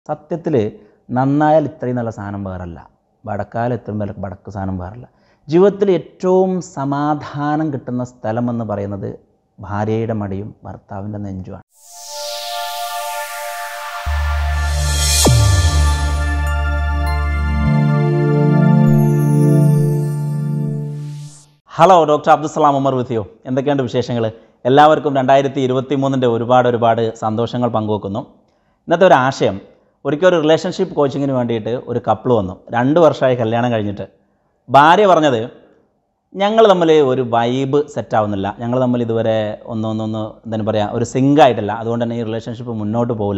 സത്യത്തിൽ നന്നായാൽ ഇത്രയും നല്ല സാധനം വേറല്ല വടക്കാൽ എത്തുമ്പോൾ വടക്ക് സാധനം വേറല്ല ജീവിതത്തിൽ ഏറ്റവും സമാധാനം കിട്ടുന്ന സ്ഥലമെന്ന് പറയുന്നത് ഭാര്യയുടെ മടിയും ഭർത്താവിൻ്റെ നെഞ്ചുമാണ് ഹലോ ഡോക്ടർ അബ്ദുസലാം ഉമർ വിത്തിയോ എന്തൊക്കെയുണ്ട് വിശേഷങ്ങൾ എല്ലാവർക്കും രണ്ടായിരത്തി ഇരുപത്തി മൂന്നിൻ്റെ ഒരുപാട് ഒരുപാട് സന്തോഷങ്ങൾ പങ്കുവെക്കുന്നു ഇന്നത്തെ ഒരു ആശയം ഒരിക്കൽ ഒരു റിലേഷൻഷിപ്പ് കോച്ചിങ്ങിന് വേണ്ടിയിട്ട് ഒരു കപ്പിൾ വന്നു രണ്ട് വർഷമായി കല്യാണം കഴിഞ്ഞിട്ട് ഭാര്യ പറഞ്ഞത് ഞങ്ങൾ തമ്മിൽ ഒരു വൈബ് സെറ്റ് ആവുന്നില്ല ഞങ്ങൾ തമ്മിൽ ഇതുവരെ ഒന്നൊന്നൊന്ന് എന്താണ് പറയുക ഒരു സിങ്ക് ആയിട്ടില്ല അതുകൊണ്ട് തന്നെ ഈ റിലേഷൻഷിപ്പ് മുന്നോട്ട് പോകില്ല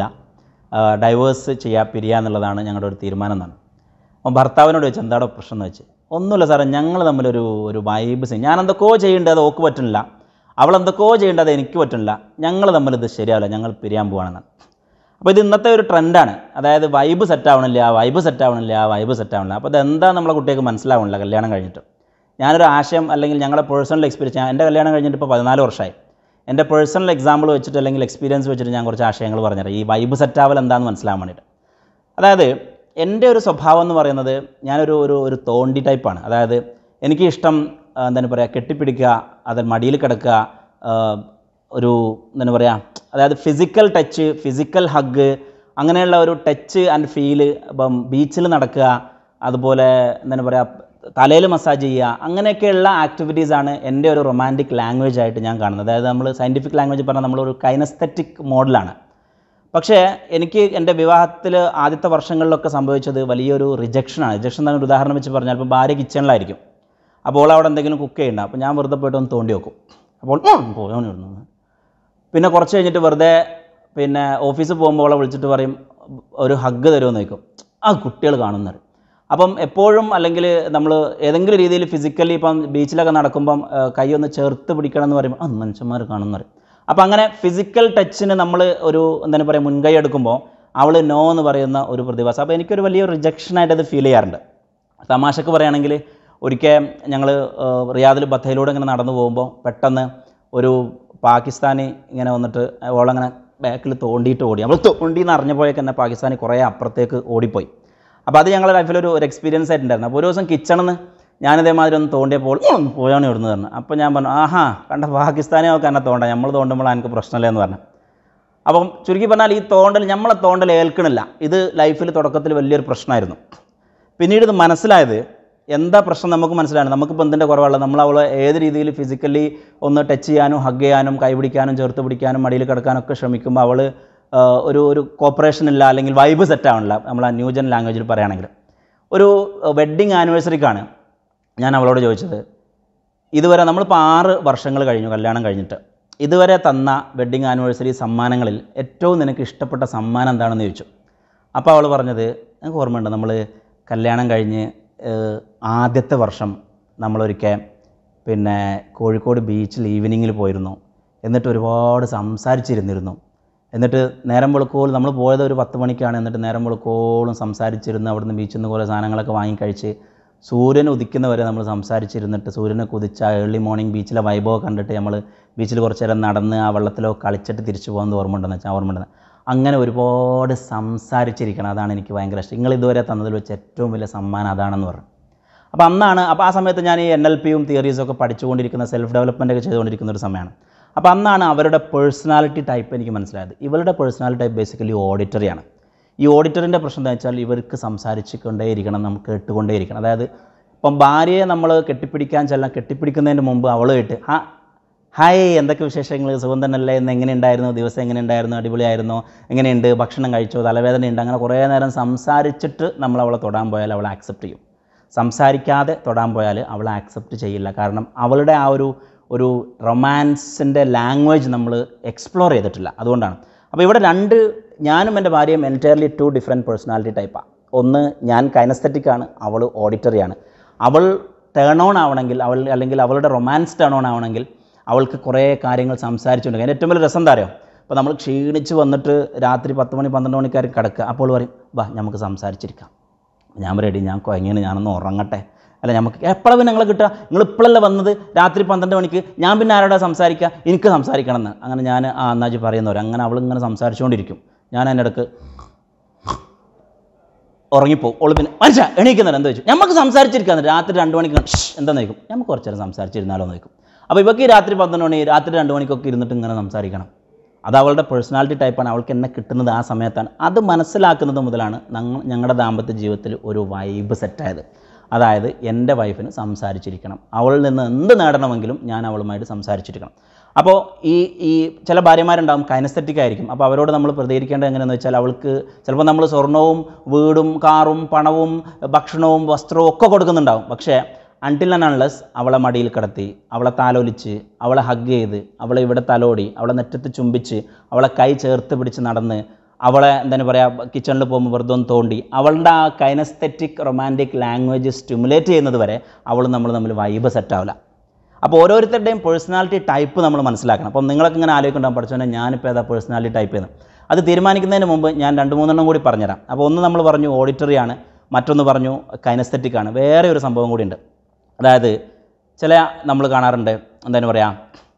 ഡൈവേഴ്സ് ചെയ്യുക പിരിയുക എന്നുള്ളതാണ് ഞങ്ങളുടെ ഒരു തീരുമാനം എന്നാണ് അപ്പം ഭർത്താവിനോട് ചോദിച്ചു എന്താടോ പ്രശ്നം എന്ന് വെച്ച് ഒന്നുമില്ല സാറേ ഞങ്ങൾ തമ്മിലൊരു ഒരു വൈബ് സിങ് ഞാൻ എന്തൊക്കെയോ ചെയ്യേണ്ടത് അത് ഓക്ക് പറ്റുന്നില്ല അവൾ എന്തൊക്കെയോ ചെയ്യേണ്ടത് അത് എനിക്ക് പറ്റുന്നില്ല ഞങ്ങൾ തമ്മിൽ ഇത് ശരിയാവില്ല ഞങ്ങൾ പിരിയാൻ പോവാണെന്നാണ് അപ്പോൾ ഇത് ഇന്നത്തെ ഒരു ട്രെൻഡാണ് അതായത് വൈബ് സെറ്റ് ആവണില്ല വൈബ് സെറ്റ് ആവണില്ല വൈബ് സെറ്റ് ആവണില്ല അപ്പോൾ ഇതെന്താ നമ്മളെ കുട്ടികൾക്ക് മനസ്സിലാവണില്ല കല്യാണം കഴിഞ്ഞിട്ട് ഞാനൊരു ആശയം അല്ലെങ്കിൽ ഞങ്ങളുടെ പേഴ്സണൽ എക്സ്പീരിയൻസ് ഞാൻ എൻ്റെ കല്യാണം കഴിഞ്ഞിട്ട് ഇപ്പോൾ പതിനാല് വർഷമായി എൻ്റെ പേഴ്സണൽ എക്സാമ്പിൾ വെച്ചിട്ട് അല്ലെങ്കിൽ എക്സ്പീരിയൻസ് വെച്ചിട്ട് ഞാൻ കുറച്ച് ആശയങ്ങൾ പറഞ്ഞുതരാം ഈ വൈബ് സെറ്റ് ആവൽ എന്താണെന്ന് മനസ്സിലാവാൻ വേണ്ടിയിട്ട് അതായത് എൻ്റെ ഒരു സ്വഭാവം എന്ന് പറയുന്നത് ഞാനൊരു ഒരു ഒരു തോണ്ടി ടൈപ്പാണ് അതായത് എനിക്ക് ഇഷ്ടം ആ, എന്താണ് പറയുക കെട്ടിപ്പിടിക്കുക അത് മടിയിൽ കിടക്കുക ആ, ഒരു എന്താണ് പറയുക അതായത് ഫിസിക്കൽ ടച്ച് ഫിസിക്കൽ ഹഗ് അങ്ങനെയുള്ള ഒരു ടച്ച് ആൻഡ് ഫീല് ഇപ്പം ബീച്ചിൽ നടക്കുക അതുപോലെ എന്താണ് പറയുക തലയിൽ മസാജ് ചെയ്യുക അങ്ങനെയൊക്കെയുള്ള ആക്ടിവിറ്റീസാണ് എൻ്റെ ഒരു റൊമാൻറ്റിക് ലാംഗ്വേജ് ആയിട്ട് ഞാൻ കാണുന്നത് അതായത് നമ്മൾ സയൻറ്റിഫിക് ലാംഗ്വേജ് പറഞ്ഞാൽ നമ്മളൊരു കൈനസ്തറ്റിക് മോഡലാണ് പക്ഷേ എനിക്ക് എൻ്റെ വിവാഹത്തിൽ ആദ്യത്തെ വർഷങ്ങളിലൊക്കെ സംഭവിച്ചത് വലിയൊരു റിജക്ഷനാണ് റിജക്ഷൻ തന്നെ ഒരു ഉദാഹരണം വെച്ച് പറഞ്ഞാൽ ഇപ്പോൾ ഭാര്യ കിച്ചണിലായിരിക്കും അപ്പോൾ അവിടെ എന്തെങ്കിലും കുക്ക് ചെയ്യണ്ട അപ്പോൾ ഞാൻ വെറുതെ പോയിട്ട് ഒന്ന് തോണ്ടി വെക്കും അപ്പോൾ പോയോണിരുന്നു പിന്നെ കുറച്ച് കഴിഞ്ഞിട്ട് വെറുതെ പിന്നെ ഓഫീസിൽ പോകുമ്പോൾ അവളെ വിളിച്ചിട്ട് പറയും ഒരു ഹഗ്ഗ് തരുമെന്ന് ചോദിക്കും ആ കുട്ടികൾ കാണുന്നത് അപ്പം എപ്പോഴും അല്ലെങ്കിൽ നമ്മൾ ഏതെങ്കിലും രീതിയിൽ ഫിസിക്കലി ഇപ്പം ബീച്ചിലൊക്കെ നടക്കുമ്പം ആ, കൈ ഒന്ന് ചേർത്ത് പിടിക്കണം എന്ന് പറയുമ്പോൾ ആ മനുഷ്യന്മാർ കാണുന്നത് അപ്പം അങ്ങനെ ഫിസിക്കൽ ടച്ചിന് നമ്മൾ ഒരു എന്താണ് പറയുക മുൻകൈ എടുക്കുമ്പോൾ അവൾ നോ എന്ന് പറയുന്ന ഒരു പ്രതിഭാസം അപ്പോൾ എനിക്കൊരു വലിയ റിജക്ഷനായിട്ട് അത് ഫീൽ ചെയ്യാറുണ്ട് തമാശക്ക് പറയുകയാണെങ്കിൽ ഒരിക്കൽ ഞങ്ങൾ റിയാദിൽ ബത്തയിലൂടെ ഇങ്ങനെ നടന്നു പോകുമ്പോൾ പെട്ടെന്ന് ഒരു പാകിസ്ഥാനി ഇങ്ങനെ വന്നിട്ട് ഓളങ്ങനെ ബാക്കിൽ തോണ്ടിയിട്ട് ഓടി നമ്മൾ തോണ്ടി എന്ന് അറിഞ്ഞപ്പോഴേക്ക് തന്നെ പാകിസ്ഥാനി കുറേ അപ്പുറത്തേക്ക് ഓടിപ്പോയി അപ്പോൾ അത് ഞങ്ങളുടെ ലൈഫിലൊരു ഒരു എക്സ്പീരിയൻസ് ആയിട്ടുണ്ടായിരുന്നു അപ്പോൾ ഒരു ദിവസം കിച്ചണിന്ന് ഞാനിതേമാതിരി ഒന്ന് തോണ്ടിയപ്പോൾ "ഉം, പോയാണ് ഇവിടുന്ന് പറഞ്ഞു അപ്പോൾ ഞാൻ പറഞ്ഞു ആഹാ കണ്ട പാകിസ്ഥാനി ഒക്കെ എന്നെ തോണ്ട നമ്മൾ തോണ്ടുമ്പോൾ എനിക്ക് പ്രശ്നമില്ല എന്ന് പറഞ്ഞു അപ്പം ചുരുക്കി പറഞ്ഞാൽ ഈ തോണ്ടൽ നമ്മളെ തോണ്ടൽ ഏൽക്കണില്ല ഇത് ലൈഫിൽ തുടക്കത്തിൽ വലിയൊരു പ്രശ്നമായിരുന്നു പിന്നീട് ഇത് മനസ്സിലായത് എന്താ പ്രശ്നം നമുക്ക് മനസ്സിലാണ് നമുക്കിപ്പോൾ എന്തിൻ്റെ കുറവുള്ളത് നമ്മൾ അവളെ ഏത് രീതിയിൽ ഫിസിക്കലി ഒന്ന് ടച്ച് ചെയ്യാനും ഹഗ് ചെയ്യാനും കൈ പിടിക്കാനും ചേർത്ത് പിടിക്കാനും മടിയിൽ കിടക്കാനും ഒക്കെ ശ്രമിക്കുമ്പോൾ അവൾ ഒരു ഒരു കോപ്പറേഷൻ ഇല്ല അല്ലെങ്കിൽ വൈബ് സെറ്റ് ആവണില്ല നമ്മൾ ആ ന്യൂജൻ ലാംഗ്വേജിൽ പറയുകയാണെങ്കിൽ ഒരു വെഡ്ഡിങ് ആനിവേഴ്സറിക്കാണ് ഞാൻ അവളോട് ചോദിച്ചത് ഇതുവരെ നമ്മളിപ്പോൾ ആറ് വർഷങ്ങൾ കഴിഞ്ഞു കല്യാണം കഴിഞ്ഞിട്ട് ഇതുവരെ തന്ന വെഡ്ഡിങ് ആനിവേഴ്സറി സമ്മാനങ്ങളിൽ ഏറ്റവും നിനക്ക് ഇഷ്ടപ്പെട്ട സമ്മാനം എന്താണെന്ന് ചോദിച്ചു അപ്പോൾ അവൾ പറഞ്ഞത് എനിക്ക് ഓർമ്മയുണ്ട് നമ്മൾ കല്യാണം കഴിഞ്ഞ് ഏഹ്, ആദ്യത്തെ വർഷം നമ്മളൊരിക്കൽ പിന്നെ കോഴിക്കോട് ബീച്ചിൽ ഈവനിങ്ങിൽ പോയിരുന്നു എന്നിട്ട് ഒരുപാട് സംസാരിച്ചിരുന്നിരുന്നു എന്നിട്ട് നേരം വെളുക്കോളും നമ്മൾ പോയത് ഒരു പത്ത് മണിക്കാണ് എന്നിട്ട് നേരം വെളുക്കോളും സംസാരിച്ചിരുന്ന് അവിടുന്ന് ബീച്ചിൽ നിന്ന് കുറേ സാധനങ്ങളൊക്കെ വാങ്ങിക്കഴിച്ച് സൂര്യൻ ഉദിക്കുന്നവരെ നമ്മൾ സംസാരിച്ചിരുന്നിട്ട് സൂര്യനെ കുതിച്ച ഏർലി മോർണിംഗ് ബീച്ചിലെ വൈഭവം കണ്ടിട്ട് നമ്മൾ ബീച്ചിൽ കുറച്ച് നേരം നടന്ന് ആ വെള്ളത്തിലോ കളിച്ചിട്ട് തിരിച്ചു പോകുന്നത് ഓർമ്മ ഉണ്ടെന്ന് വെച്ചാൽ ഓർമ്മ ഉണ്ടെന്ന് അങ്ങനെ ഒരുപാട് സംസാരിച്ചിരിക്കണം അതാണ് എനിക്ക് ഭയങ്കര ഇഷ്ടം നിങ്ങൾ ഇതുവരെ തന്നതിൽ വെച്ച് ഏറ്റവും വലിയ സമ്മാനം അതാണെന്ന് പറഞ്ഞു അപ്പോൾ അന്നാണ് അപ്പോൾ ആ സമയത്ത് ഞാൻ ഈ എൻ എൽ പിയും തിയറീസും ഒക്കെ പഠിച്ചുകൊണ്ടിരിക്കുന്ന സെൽഫ് ഡെവലപ്മെൻ്റ് ഒക്കെ ചെയ്തുകൊണ്ടിരിക്കുന്ന ഒരു സമയമാണ് അപ്പോൾ അന്നാണ് അവരുടെ പേഴ്സണാലിറ്റി ടൈപ്പ് എനിക്ക് മനസ്സിലായത് ഇവരുടെ പേഴ്സണാലിറ്റി ടൈപ്പ് ബേസിക്കലി ഓഡിറ്ററിയാണ് ഈ ഓഡിറ്ററിൻ്റെ പ്രശ്നം എന്താ വെച്ചാൽ ഇവർക്ക് സംസാരിച്ച് കൊണ്ടേയിരിക്കണം നമുക്ക് കേട്ടുകൊണ്ടേയിരിക്കണം അതായത് ഇപ്പം ഭാര്യയെ നമ്മൾ കെട്ടിപ്പിടിക്കാൻ ചെല്ലാം കെട്ടിപ്പിടിക്കുന്നതിന് മുമ്പ് അവളുമായിട്ട് ആ ഹായ് എന്തൊക്കെ വിശേഷങ്ങൾ സുഖം തന്നെയല്ലേ ഇന്ന് എങ്ങനെയുണ്ടായിരുന്നു ദിവസം എങ്ങനെയുണ്ടായിരുന്നു അടിപൊളിയായിരുന്നോ എങ്ങനെയുണ്ട് ഭക്ഷണം കഴിച്ചോ തലവേദനയുണ്ട് അങ്ങനെ കുറേ നേരം സംസാരിച്ചിട്ട് നമ്മൾ അവളെ തൊടാൻ പോയാൽ അവളെ ആക്സെപ്റ്റ് ചെയ്യും സംസാരിക്കാതെ തൊടാൻ പോയാൽ അവളെ ആക്സെപ്റ്റ് ചെയ്യില്ല കാരണം അവളുടെ ആ ഒരു ഒരു റൊമാൻസിൻ്റെ ലാംഗ്വേജ് നമ്മൾ എക്സ്പ്ലോർ ചെയ്തിട്ടില്ല അതുകൊണ്ടാണ് അപ്പോൾ ഇവിടെ രണ്ട് ഞാനും എൻ്റെ ഭാര്യയും എൻറ്റയർലി ടു ഡിഫറെൻറ്റ് പേഴ്സണാലിറ്റി ടൈപ്പാണ് ഒന്ന് ഞാൻ കൈനസ്തറ്റിക് ആണ് അവൾ ഓഡിറ്ററിയാണ് അവൾ ടേൺ ഓൺ ആവണമെങ്കിൽ അവൾ അല്ലെങ്കിൽ അവളുടെ റൊമാൻസ് ടേൺ ഓൺ ആവണമെങ്കിൽ അവൾക്ക് കുറേ കാര്യങ്ങൾ സംസാരിച്ചുകൊണ്ട് അതിൻ്റെ ഏറ്റവും വലിയ രസം എന്താ അറിയോ അപ്പോൾ നമ്മൾ ക്ഷീണിച്ച് വന്നിട്ട് രാത്രി പത്ത് മണി പന്ത്രണ്ട് മണിക്കാർ കിടക്കുക അപ്പോൾ പറയും വാ നമുക്ക് സംസാരിച്ചിരിക്കാം ഞാൻ റെഡി ഞാൻ കുഴങ്ങിയാണ് ഞാനൊന്ന് ഉറങ്ങട്ടെ അല്ല നമുക്ക് എപ്പോഴാണ് പിന്നെ നിങ്ങളെ കിട്ടുക നിങ്ങൾ ഇപ്പോഴല്ലേ വന്നത് രാത്രി പന്ത്രണ്ട് മണിക്ക് ഞാൻ പിന്നെ ആരോടാ സംസാരിക്കുക എനിക്ക് സംസാരിക്കണം എന്ന് അങ്ങനെ ഞാൻ ആ അന്നാജി പറയുന്നവർ അങ്ങനെ അവൾ ഇങ്ങനെ സംസാരിച്ചുകൊണ്ടിരിക്കും ഞാൻ അതിൻ്റെ ഇടക്ക് ഉറങ്ങിപ്പോവും ഓള് പിന്നെ മനുഷ്യ എണീക്കുന്നില്ല എന്താ ചോദിച്ചു നമുക്ക് സംസാരിച്ചിരിക്കാൻ രാത്രി രണ്ട് മണിക്ക് ഷ് എന്താ നോക്കും നമുക്ക് കുറച്ച് നേരം സംസാരിച്ചിരുന്നാലോ നോക്കും അപ്പോൾ ഇവർക്ക് ഈ രാത്രി പന്ത്രണ്ട് മണി രാത്രി രണ്ട് മണിക്കൊക്കെ ഇരുന്നിട്ട് ഇങ്ങനെ സംസാരിക്കണം അത് അവളുടെ പേഴ്സണാലിറ്റി ടൈപ്പാണ് അവൾക്ക് എന്നെ കിട്ടുന്നത് ആ സമയത്താണ് അത് മനസ്സിലാക്കുന്നത് മുതലാണ് ഞങ്ങൾ ഞങ്ങളുടെ ദാമ്പത്യ ജീവിതത്തിൽ ഒരു വൈബ് സെറ്റായത് അതായത് എൻ്റെ വൈഫിന് സംസാരിച്ചിരിക്കണം അവളിൽ നിന്ന് എന്ത് നേടണമെങ്കിലും ഞാൻ അവളുമായിട്ട് സംസാരിച്ചിരിക്കണം അപ്പോൾ ഈ ഈ ചില ഭാര്യമാരുണ്ടാവും കൈനസ്തറ്റിക് ആയിരിക്കും അപ്പോൾ അവരോട് നമ്മൾ പ്രതികരിക്കേണ്ടത് എങ്ങനെയെന്ന് വെച്ചാൽ അവൾക്ക് ചിലപ്പോൾ നമ്മൾ സ്വർണവും വീടും കാറും പണവും ഭക്ഷണവും വസ്ത്രവും ഒക്കെ കൊടുക്കുന്നുണ്ടാവും പക്ഷേ അൺടിൽ ആൻഡ് അൺലെസ് അവളെ മടിയിൽ കിടത്തി അവളെ താലോലിച്ച് അവളെ ഹഗ് ചെയ്ത് അവളെ ഇവിടെ തലോടി അവളെ നെറ്റത്ത് ചുംബിച്ച് അവളെ കൈ ചേർത്ത് പിടിച്ച് നടന്ന് അവളെ എന്താണ് പറയുക കിച്ചണിൽ പോകുമ്പോൾ വെറുതെ ഒന്ന് തോണ്ടി അവളുടെ ആ കൈനസ്തെറ്റിക് റൊമാൻറ്റിക് ലാംഗ്വേജ് സ്റ്റിമുലേറ്റ് ചെയ്യുന്നത് വരെ അവൾ നമ്മൾ തമ്മിൽ വൈബ് സെറ്റാവില്ല അപ്പോൾ ഓരോരുത്തരുടെയും പേഴ്സണാലിറ്റി ടൈപ്പ് നമ്മൾ മനസ്സിലാക്കണം അപ്പം നിങ്ങളൊക്കെ ഇങ്ങനെ ആലോചിക്കുന്നുണ്ടാവും പഠിച്ചോനെ ഞാനിപ്പോൾ ഏതാ പേഴ്സണാലിറ്റി ടൈപ്പ് എന്ന് അത് തീരുമാനിക്കുന്നതിന് മുമ്പ് ഞാൻ രണ്ട് മൂന്നെണ്ണം കൂടി പറഞ്ഞുതരാം അപ്പോൾ ഒന്ന് നമ്മൾ പറഞ്ഞു ഓഡിറ്ററി ആണ് മറ്റൊന്ന് പറഞ്ഞു കൈനസ്തെറ്റിക് ആണ് വേറെ ഒരു സംഭവം കൂടിയുണ്ട് അതായത് ചില നമ്മൾ കാണാറുണ്ട് എന്താണ് പറയുക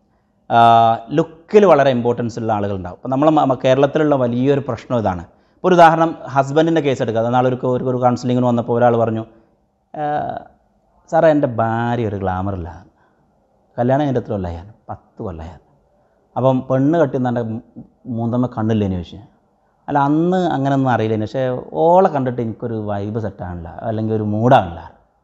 ലുക്കിൽ വളരെ ഇമ്പോർട്ടൻസ് ഉള്ള ആളുകളുണ്ടാവും അപ്പോൾ നമ്മൾ കേരളത്തിലുള്ള വലിയൊരു പ്രശ്നം ഇതാണ് ഇപ്പോൾ ഒരു ഉദാഹരണം ഹസ്ബൻഡിൻ്റെ കേസ് എടുക്കുക അത് നാളെ ഒരു ഒരു ഒരു കൗൺസിലിങ്ങിന് വന്നപ്പോൾ ഒരാൾ പറഞ്ഞു "ആ, സാറേ എൻ്റെ ഭാര്യ ഒരു ഗ്ലാമറില്ല കല്യാണം കഴിഞ്ഞിട്ട് എത്ര കൊല്ലമായി പത്ത് കൊല്ലമായി അപ്പം പെണ്ണ് കെട്ടുന്ന മൂന്നമ്മ കണ്ണില്ലേന്ന് ചോദിച്ചു അല്ല അന്ന് അങ്ങനെയൊന്നും അറിയില്ലേന് പക്ഷേ ഓളെ കണ്ടിട്ട് എനിക്കൊരു വൈബ് സെറ്റാണില്ല അല്ലെങ്കിൽ ഒരു മൂഡാണില്ല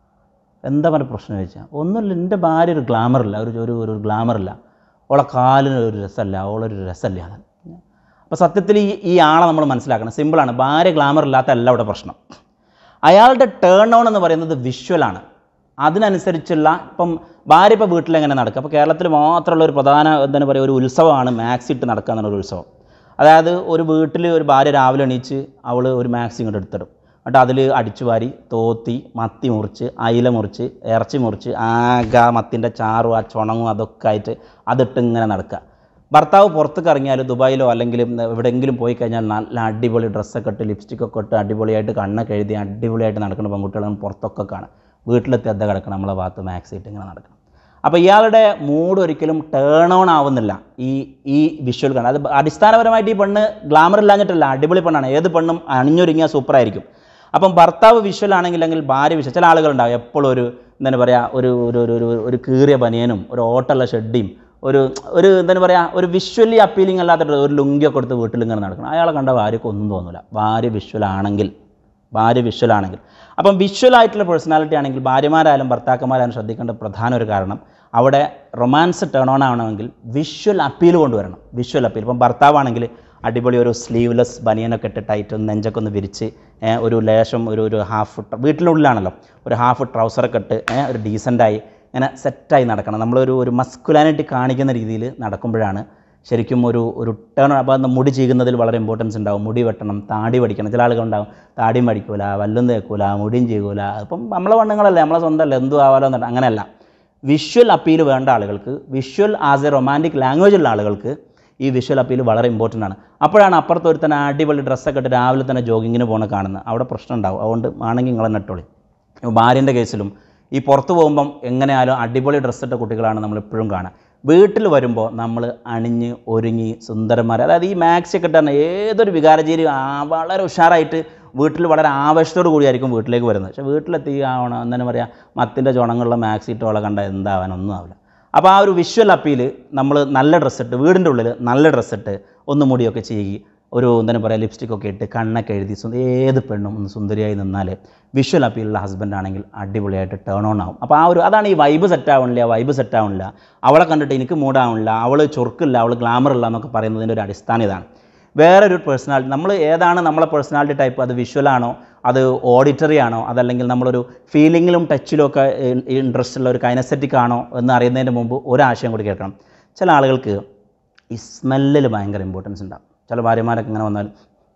എന്താ പറയുക പ്രശ്നം ചോദിച്ചാൽ ഒന്നുമില്ല എൻ്റെ ഭാര്യ ഒരു ഗ്ലാമറില്ല ഒരു ഒരു ഒരു ഗ്ലാമറില്ല ഓളെ കാലിന് ഒരു രസമല്ല ഓളൊരു രസമല്ല അത് അപ്പോൾ സത്യത്തിൽ ഈ ഈ ആളെ നമ്മൾ മനസ്സിലാക്കണം സിമ്പിളാണ് ഭാര്യ ഗ്ലാമർ ഇല്ലാത്ത അല്ല ഇവിടെ പ്രശ്നം അയാളുടെ ടേൺ ഓൺ എന്ന് പറയുന്നത് വിഷ്വലാണ് അതിനനുസരിച്ചുള്ള ഇപ്പം ഭാര്യ ഇപ്പോൾ വീട്ടിലെങ്ങനെ നടക്കുക അപ്പോൾ കേരളത്തിൽ മാത്രമുള്ള ഒരു പ്രധാന എന്താണ് പറയുക ഒരു ഉത്സവമാണ് മാക്സി ഇട്ട് നടക്കുക എന്നുള്ള ഉത്സവം അതായത് ഒരു വീട്ടിൽ ഒരു ഭാര്യ രാവിലെ എണീച്ച് അവൾ ഒരു മാക്സി ഇങ്ങോട്ട് എടുത്തിടും എന്നിട്ട് അതിൽ അടിച്ചു വാരി തോത്തി മത്തി മുറിച്ച് അയില മുറിച്ച് ഇറച്ചി മുറിച്ച് ആകെ ആ മത്തിൻ്റെ ചാറും ആ ചുണങ്ങും അതൊക്കെ ആയിട്ട് അതിട്ട് ഇങ്ങനെ നടക്കുക ഭർത്താവ് പുറത്തേക്ക് ഇറങ്ങിയാൽ ദുബായിലോ അല്ലെങ്കിൽ എവിടെയെങ്കിലും പോയി കഴിഞ്ഞാൽ നല്ല അടിപൊളി ഡ്രസ്സൊക്കെ ഇട്ട് ലിപ്സ്റ്റിക്കൊക്കെ ഇട്ട് അടിപൊളിയായിട്ട് കണ്ണൊക്കെ എഴുതി അടിപൊളിയായിട്ട് നടക്കുന്ന പെൺകുട്ടികളും പുറത്തൊക്കെ കാണാം വീട്ടിലെത്തി അദ്ദ കിടക്കണം നമ്മളെ ഭാഗത്ത് മാക്സ് ഇട്ട് ഇങ്ങനെ നടക്കണം അപ്പോൾ ഇയാളുടെ മൂഡ് ഒരിക്കലും ടേൺ ഓൺ ആവുന്നില്ല ഈ ഈ വിഷ്വൽ കാണാൻ അത് അടിസ്ഥാനപരമായിട്ട് ഈ പെണ്ണ് ഗ്ലാമർ ഇല്ലാഞ്ഞിട്ടല്ല അടിപൊളി പെണ്ണാണ് ഏത് പെണ്ണും അണിഞ്ഞൊരുങ്ങിയാൽ സൂപ്പറായിരിക്കും അപ്പം ഭർത്താവ് വിഷ്വൽ ആണെങ്കിൽ അല്ലെങ്കിൽ ഭാര്യ വിഷ്വൽ ചില ആളുകളുണ്ടാവും എപ്പോഴും ഒരു എന്താണ് പറയുക ഒരു ഒരു ഒരു ഒരു ഒരു കീറിയ ബനിയനും ഒരു ഓട്ടമുള്ള ഷെഡിയും ഒരു ഒരു എന്താണ് പറയുക ഒരു വിഷ്വലി അപ്പീലിംഗ് അല്ലാത്ത ഒരു ലുങ്കിയൊക്കെ കൊടുത്ത് വീട്ടിൽ ഇങ്ങനെ നടക്കണം അയാളെ കണ്ട ഭാര്യയ്ക്ക് ഒന്നും തോന്നില്ല ഭാര്യ വിഷ്വൽ ആണെങ്കിൽ ഭാര്യ വിഷ്വൽ ആണെങ്കിൽ അപ്പം വിഷ്വൽ ആയിട്ടുള്ള പേഴ്സണാലിറ്റി ആണെങ്കിൽ ഭാര്യമാരായാലും ഭർത്താക്കന്മാരായാലും ശ്രദ്ധിക്കേണ്ട പ്രധാന ഒരു കാരണം അവിടെ റൊമാൻസ് ടേൺ ഓൺ ആവണമെങ്കിൽ വിഷ്വൽ അപ്പീൽ കൊണ്ടുവരണം വിഷ്വൽ അപ്പീൽ ഇപ്പം ഭർത്താവാണെങ്കിൽ അടിപൊളി ഒരു സ്ലീവ്ലെസ് ബനിയനൊക്കെ ഇട്ട് ടൈറ്റ് ഒന്ന് നെഞ്ചൊക്കെ ഒന്ന് വിരിച്ച് ഏ, ഒരു ലേശം ഒരു ഒരു ഹാഫ് വീട്ടിനുള്ളിലാണല്ലോ ഒരു ഹാഫ് ട്രൗസറൊക്കെ ഇട്ട് ഏ, ഒരു ഡീസൻ്റായി ഇങ്ങനെ സെറ്റായി നടക്കണം നമ്മളൊരു ഒരു മസ്കുലാനിറ്റി കാണിക്കുന്ന രീതിയിൽ നടക്കുമ്പോഴാണ് ശരിക്കും ഒരു ഒരു ടേൺ അപ്പോൾ അന്ന് മുടി ചീകുന്നതിൽ വളരെ ഇമ്പോർട്ടൻസ് ഉണ്ടാവും മുടി വെട്ടണം താടി പഠിക്കണം ചില ആളുകളുണ്ടാവും താടിയും പഠിക്കൂല വല്ലും തേക്കൂല മുടിയും ചെയ്യൂല അപ്പം നമ്മളെ വണ്ണങ്ങളല്ലേ നമ്മളെ സ്വന്തമല്ലേ എന്തും ആവാലോ എന്നുണ്ട് അങ്ങനെയല്ല വിഷ്വൽ അപ്പീൽ വേണ്ട ആളുകൾക്ക് visual as a romantic language ഉള്ള ആളുകൾക്ക് ഈ വിഷ്വൽ അപ്പീൽ വളരെ ഇമ്പോർട്ടൻ്റ് ആണ് അപ്പോഴാണ് അപ്പുറത്ത് ഒരു തന്നെ അടിപൊളി ഡ്രസ്സൊക്കെ ഇട്ട് രാവിലെ തന്നെ ജോഗിങ്ങിന് പോകണ കാണുന്നത് അവിടെ പ്രശ്നം ഉണ്ടാവും അതുകൊണ്ട് ആണെങ്കിൽ നിങ്ങളെ നട്ടോളി ഭാര്യൻ്റെ കേസിലും ഈ പുറത്ത് പോകുമ്പം എങ്ങനെയായാലും അടിപൊളി ഡ്രസ്സ് ഇട്ട കുട്ടികളാണ് നമ്മൾ എപ്പോഴും കാണുക വീട്ടിൽ വരുമ്പോൾ നമ്മൾ അണിഞ്ഞ് ഒരുങ്ങി സുന്ദരന്മാർ അതായത് ഈ മാക്സി ഒക്കെ ഇട്ടാണ് ഏതൊരു വികാരജീവി ആ വളരെ ഉഷാറായിട്ട് വീട്ടിൽ വളരെ ആവേശത്തോടു കൂടിയായിരിക്കും വീട്ടിലേക്ക് വരുന്നത് പക്ഷേ വീട്ടിലെത്തി ആവണം എന്താണ് പറയുക മത്തിൻ്റെ ചുണങ്ങളുള്ള മാക്സി ഇട്ടോളെ കണ്ട എന്താവാൻ ഒന്നും ആവില്ല അപ്പോൾ ആ ഒരു വിഷ്വൽ അപ്പീൽ നമ്മൾ നല്ല ഡ്രസ്സ് ഇട്ട് വീടിൻ്റെ ഉള്ളിൽ നല്ല ഡ്രസ്സ് ഇട്ട് ഒന്ന് മുടിയൊക്കെ ചെയ്യി ഒരു എന്താണ് പറയുക ലിപ്സ്റ്റിക്കൊക്കെ ഇട്ട് കണ്ണൊക്കെ എഴുതി സുന്ദ- ഏത് പെണ്ണും ഒന്ന് സുന്ദരിയായി നിന്നാൽ വിഷ്വൽ അപ്പീലുള്ള ഹസ്ബൻഡ് ആണെങ്കിൽ അടിപൊളിയായിട്ട് ടേൺ ഓൺ ആവും അപ്പോൾ ആ ഒരു അതാണ് ഈ വൈബ് സെറ്റ് ആവണില്ല വൈബ് സെറ്റ് ആവണില്ല അവളെ കണ്ടിട്ട് എനിക്ക് മൂടാവണില്ല അവൾ ചൊറുക്കില്ല അവൾ ഗ്ലാമർ ഇല്ല എന്നൊക്കെ പറയുന്നതിൻ്റെ ഒരു അടിസ്ഥാനം ഇതാണ് വേറൊരു പേഴ്സണാലിറ്റി നമ്മൾ ഏതാണ് നമ്മളെ പേഴ്സണാലിറ്റി ടൈപ്പ് അത് വിഷ്വലാണോ അത് ഓഡിറ്ററി ആണോ അതല്ലെങ്കിൽ നമ്മളൊരു ഫീലിങ്ങിലും ടച്ചിലും ഒക്കെ ഇൻട്രസ്റ്റ് ഉള്ള ഒരു കൈനസെറ്റിക് ആണോ എന്ന് അറിയുന്നതിന് മുമ്പ് ഒരാശയം കൂടി കേൾക്കണം ചില ആളുകൾക്ക് ഈ സ്മെല്ലിൽ ഭയങ്കര ഇമ്പോർട്ടൻസ് ഉണ്ടാവും ചില ഭാര്യമാരൊക്കെ ഇങ്ങനെ വന്നാൽ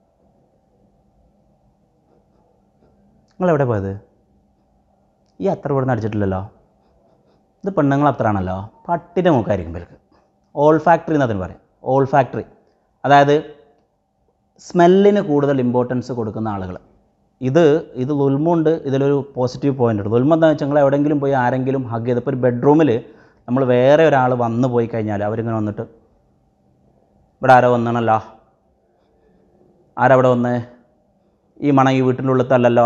നിങ്ങളെവിടെ പോയത് ഈ അത്ര ഇവിടുന്ന് അടിച്ചിട്ടില്ലല്ലോ ഇത് പെണ്ണുങ്ങൾ അത്ര ആണല്ലോ പട്ടിൻ്റെ മൂക്കായിരിക്കും ഇവർക്ക് ഓൾ ഫാക്ടറി എന്നതിന് പറയും ഓൾ ഫാക്ടറി അതായത് സ്മെല്ലിന് കൂടുതൽ ഇമ്പോർട്ടൻസ് കൊടുക്കുന്ന ആളുകൾ ഇത് ഇത് ലുൽമുണ്ട് ഇതിലൊരു പോസിറ്റീവ് പോയിൻ്റ് ഉണ്ട് ലുൽമ എന്താണെന്ന് വെച്ചാൽ നിങ്ങൾ എവിടെയെങ്കിലും പോയി ആരെങ്കിലും ഹഗ് ചെയ്ത് ഇപ്പോൾ ഒരു ബെഡ്റൂമിൽ നമ്മൾ വേറെ ഒരാൾ വന്നു പോയി കഴിഞ്ഞാൽ അവരിങ്ങനെ വന്നിട്ട് ഇവിടെ ആരോ വന്നണല്ലോ ആരവിടെ വന്ന് ഈ മണം ഈ വീട്ടിൻ്റെ ഉള്ളിലത്തല്ലല്ലോ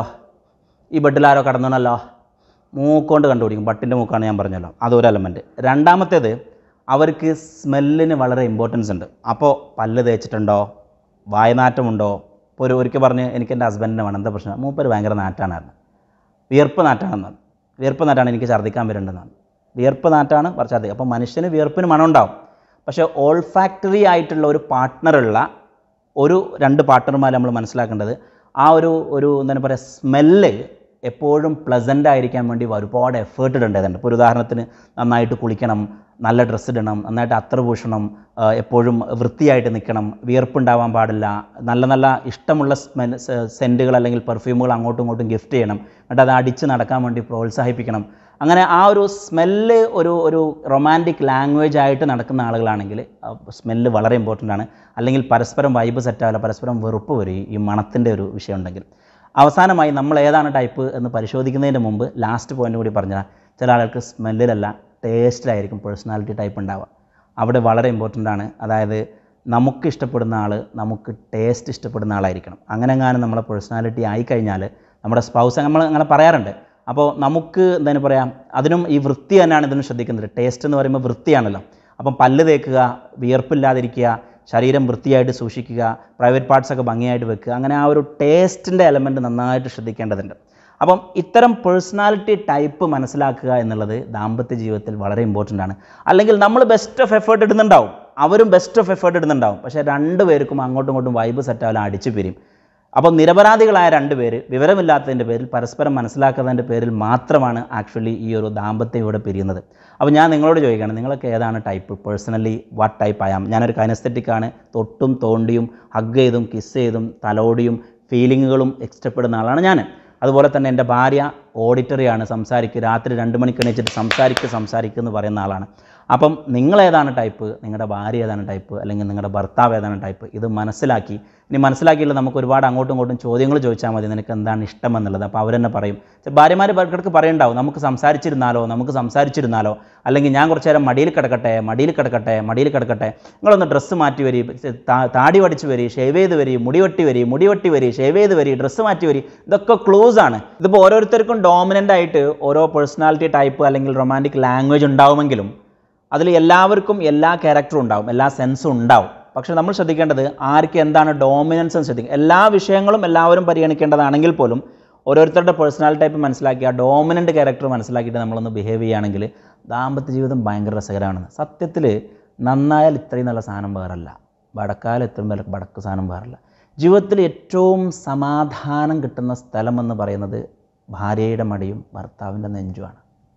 ഈ ബെഡിലാരോ കടന്നണല്ലോ മൂക്കൊണ്ട് കണ്ടുപിടിക്കും പട്ടിൻ്റെ മൂക്കാണ് ഞാൻ പറഞ്ഞല്ലോ അതൊരു എലമെൻറ്റ് രണ്ടാമത്തേത് അവർക്ക് സ്മെല്ലിന് വളരെ ഇമ്പോർട്ടൻസ് ഉണ്ട് അപ്പോൾ പല്ല് തേച്ചിട്ടുണ്ടോ വായനാറ്റമുണ്ടോ ഇപ്പോൾ ഒരു ഒരിക്കൽ പറഞ്ഞ് എനിക്ക് എൻ്റെ ഹസ്ബൻഡിൻ്റെ വേണം എന്താ പ്രശ്നം മൂപ്പര് ഭയങ്കര നാറ്റാണ് വിയർപ്പ് നാറ്റാണെന്ന് പറഞ്ഞു വിയർപ്പ് നാറ്റാണ് എനിക്ക് ഛർദ്ദിക്കാൻ വരുന്നുണ്ടെന്നാണ് വിയർപ്പ് നാറ്റാണ് പറഞ്ഞ ഛർദ്ദിക്കുക അപ്പോൾ മനുഷ്യന് വിയർപ്പിന് മണം ഉണ്ടാവും പക്ഷേ ഓൾഫാക്ടറി ആയിട്ടുള്ള ഒരു പാർട്ട്ണറുള്ള ഒരു രണ്ട് പാർട്ട്ണർമാർ നമ്മൾ മനസ്സിലാക്കേണ്ടത് ആ ഒരു ഒരു എന്താണ് പറയുക സ്മെല്ല് എപ്പോഴും പ്ലസൻ്റ് ആയിരിക്കാൻ വേണ്ടി ഒരുപാട് എഫേർട്ട് ഇടേണ്ടതുണ്ട് ഇപ്പോൾ ഒരു ഉദാഹരണത്തിന് നന്നായിട്ട് കുളിക്കണം നല്ല ഡ്രസ്സ് ഇടണം നന്നായിട്ട് അത്ര പൂഷണം ആ, എപ്പോഴും വൃത്തിയായിട്ട് നിൽക്കണം വിയർപ്പുണ്ടാവാൻ പാടില്ല നല്ല നല്ല ഇഷ്ടമുള്ള സ്മെൽ സെൻറ്റുകൾ അല്ലെങ്കിൽ പെർഫ്യൂമുകൾ അങ്ങോട്ടും ഇങ്ങോട്ടും ഗിഫ്റ്റ് ചെയ്യണം എന്നിട്ട് അത് അടിച്ച് നടക്കാൻ വേണ്ടി പ്രോത്സാഹിപ്പിക്കണം അങ്ങനെ ആ ഒരു സ്മെല്ല് ഒരു ഒരു റൊമാൻറ്റിക് ലാംഗ്വേജ് ആയിട്ട് നടക്കുന്ന ആളുകളാണെങ്കിൽ സ്മെല്ല് വളരെ ഇമ്പോർട്ടൻ്റ് ആണ് അല്ലെങ്കിൽ പരസ്പരം വൈബ് സെറ്റാവില്ല പരസ്പരം വെറുപ്പ് വരും ഈ- ഈ മണത്തിൻ്റെ ഒരു വിഷയം ഉണ്ടെങ്കിൽ അവസാനമായി നമ്മൾ ഏതാണ് ടൈപ്പ് എന്ന് പരിശോധിക്കുന്നതിന് മുമ്പ് ലാസ്റ്റ് പോയിന്റ് കൂടി പറഞ്ഞാൽ ചില ആളുകൾക്ക് സ്മെല്ലിലല്ല ടേസ്റ്റിലായിരിക്കും പേഴ്സണാലിറ്റി ടൈപ്പ് ഉണ്ടാവുക അവിടെ വളരെ ഇമ്പോർട്ടൻ്റ് ആണ് അതായത് നമുക്ക് ഇഷ്ടപ്പെടുന്ന ആൾ നമുക്ക് ടേസ്റ്റ് ഇഷ്ടപ്പെടുന്ന ആളായിരിക്കണം അങ്ങനെ എങ്ങാനും നമ്മളെ പേഴ്സണാലിറ്റി ആയിക്കഴിഞ്ഞാൽ നമ്മുടെ സ്പൗസ് നമ്മൾ അങ്ങനെ പറയാറുണ്ട് അപ്പോൾ നമുക്ക് എന്താണ് പറയാം അതിനും ഈ വൃത്തി തന്നെയാണ് ഇതിനും ശ്രദ്ധിക്കുന്നത് ടേസ്റ്റ് എന്ന് പറയുമ്പോൾ വൃത്തിയാണല്ലോ അപ്പം പല്ല് തേക്കുക വിയർപ്പില്ലാതിരിക്കുക ശരീരം വൃത്തിയായിട്ട് സൂക്ഷിക്കുക പ്രൈവറ്റ് പാർട്സൊക്കെ ഭംഗിയായിട്ട് വെക്കുക അങ്ങനെ ആ ഒരു ടേസ്റ്റിൻ്റെ എലമെൻറ്റ് നന്നായിട്ട് ശ്രദ്ധിക്കേണ്ടതുണ്ട് അപ്പം ഇത്തരം പേഴ്സണാലിറ്റി ടൈപ്പ് മനസ്സിലാക്കുക എന്നുള്ളത് ദാമ്പത്യ ജീവിതത്തിൽ വളരെ ഇമ്പോർട്ടൻ്റ് ആണ് അല്ലെങ്കിൽ നമ്മൾ ബെസ്റ്റ് ഓഫ് എഫേർട്ട് ഇടുന്നുണ്ടാവും അവരും ബെസ്റ്റ് ഓഫ് എഫേർട്ട് ഇടുന്നുണ്ടാവും പക്ഷേ രണ്ടുപേർക്കും അങ്ങോട്ടും ഇങ്ങോട്ടും വൈബ് സെറ്റാവില്ല അടിച്ചു പിരിയും അപ്പോൾ നിരപരാധികളായ രണ്ട് പേര് വിവരമില്ലാത്തതിൻ്റെ പേരിൽ പരസ്പരം മനസ്സിലാക്കാത്തതിൻ്റെ പേരിൽ മാത്രമാണ് ആക്ച്വലി ഈ ഒരു ദാമ്പത്യം ഇവിടെ പിരിയുന്നത് അപ്പോൾ ഞാൻ നിങ്ങളോട് ചോദിക്കുകയാണ് നിങ്ങളൊക്കെ ഏതാണ് type personally what type I am ഞാനൊരു കൈനസ്തെറ്റിക് ആണ് തൊട്ടും തോണ്ടിയും ഹഗ് ചെയ്തും കിസ് ചെയ്തും തലോടിയും ഫീലിങ്ങുകളും ഇഷ്ടപ്പെടുന്ന ആളാണ് ഞാൻ അതുപോലെ തന്നെ എൻ്റെ ഭാര്യ ഓഡിറ്ററിയാണ് സംസാരിക്കുക രാത്രി രണ്ട് മണിക്ക് എണീച്ചിട്ട് സംസാരിക്കുക സംസാരിക്കുക എന്ന് പറയുന്ന ആളാണ് അപ്പം നിങ്ങൾ ഏതാണ് ടൈപ്പ് നിങ്ങളുടെ ഭാര്യ ഏതാണ് ടൈപ്പ് അല്ലെങ്കിൽ നിങ്ങളുടെ ഭർത്താവ് ഏതാണ് ടൈപ്പ് ഇത് മനസ്സിലാക്കി ഇനി മനസ്സിലാക്കിയില്ല നമുക്ക് ഒരുപാട് അങ്ങോട്ടും ഇങ്ങോട്ടും ചോദ്യങ്ങൾ ചോദിച്ചാൽ മതി നിനക്ക് എന്താണ് ഇഷ്ടം എന്നുള്ളത് അപ്പോൾ അവരെന്നെ പറയും ഭാര്യമാർ ഇടയ്ക്കിടയ്ക്ക് പറയണ്ടാവും നമുക്ക് സംസാരിച്ചിരുന്നാലോ നമുക്ക് സംസാരിച്ചിരുന്നാലോ അല്ലെങ്കിൽ ഞാൻ കുറച്ച് നേരം മടിയിൽ കിടക്കട്ടെ മടിയിൽ കിടക്കട്ടെ മടിയിൽ കിടക്കട്ടെ നിങ്ങളൊന്ന് ഡ്രസ്സ് മാറ്റി വരി താ- താടി വടിച്ച് വരി ഷേവ് ചെയ്ത് വരി മുടി വെട്ടി വരി മുടി വെട്ടി വരി ഷേവ് ചെയ്ത് വരി ഡ്രസ്സ് മാറ്റി വരി ഇതൊക്കെ ക്ലൂസ് ആണ് ഇതിപ്പോൾ ഓരോരുത്തർക്കും ഡോമിനൻ്റ് ആയിട്ട് ഓരോ പേഴ്സണാലിറ്റി ടൈപ്പ് അല്ലെങ്കിൽ റൊമാൻറ്റിക് ലാംഗ്വേജ് ഉണ്ടാവുമെങ്കിലും അതിൽ എല്ലാവർക്കും എല്ലാ ക്യാരക്ടറും ഉണ്ടാവും എല്ലാ സെൻസും ഉണ്ടാവും പക്ഷേ നമ്മൾ ശ്രദ്ധിക്കേണ്ടത് ആർക്ക് എന്താണ് ഡോമിനൻസ് എന്ന് ശ്രദ്ധിക്കുക എല്ലാ വിഷയങ്ങളും എല്ലാവരും പരിഗണിക്കേണ്ടതാണെങ്കിൽ പോലും ഓരോരുത്തരുടെ പേഴ്സണാലിറ്റി ടൈപ്പ് മനസ്സിലാക്കി ആ ഡോമിനൻ്റ് ക്യാരക്ടർ മനസ്സിലാക്കിയിട്ട് നമ്മളൊന്ന് ബിഹേവ് ചെയ്യുകയാണെങ്കിൽ ദാമ്പത്യ ജീവിതം ഭയങ്കര രസകരമാണ് സത്യത്തിൽ നന്നായാൽ ഇത്രയും നല്ല സാധനം വേറല്ല വടക്കാൽ ഇത്രയും നല്ല വടക്ക് സാധനം വേറല്ല ജീവിതത്തിൽ ഏറ്റവും സമാധാനം കിട്ടുന്ന സ്ഥലം എന്ന് പറയുന്നത് ഭാര്യയുടെ മടിയും ഭർത്താവിൻ്റെ നെഞ്ചുമാണ്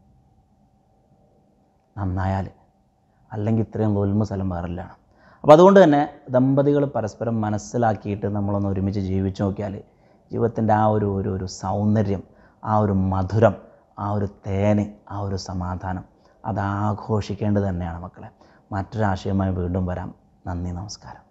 നന്നായാൽ അല്ലെങ്കിൽ ഇത്രയും തോൽമ സ്ഥലം വേറില്ലാണ് അപ്പോൾ അതുകൊണ്ട് തന്നെ ദമ്പതികൾ പരസ്പരം മനസ്സിലാക്കിയിട്ട് നമ്മളൊന്ന് ഒരുമിച്ച് ജീവിച്ചു നോക്കിയാൽ ജീവിതത്തിൻ്റെ ആ ഒരു ഒരു ഒരു സൗന്ദര്യം ആ ഒരു മധുരം ആ ഒരു തേന് ആ ഒരു സമാധാനം അത് ആഘോഷിക്കേണ്ടത് തന്നെയാണ് മക്കളെ മറ്റൊരാശയമായി വീണ്ടും വരാം നന്ദി നമസ്കാരം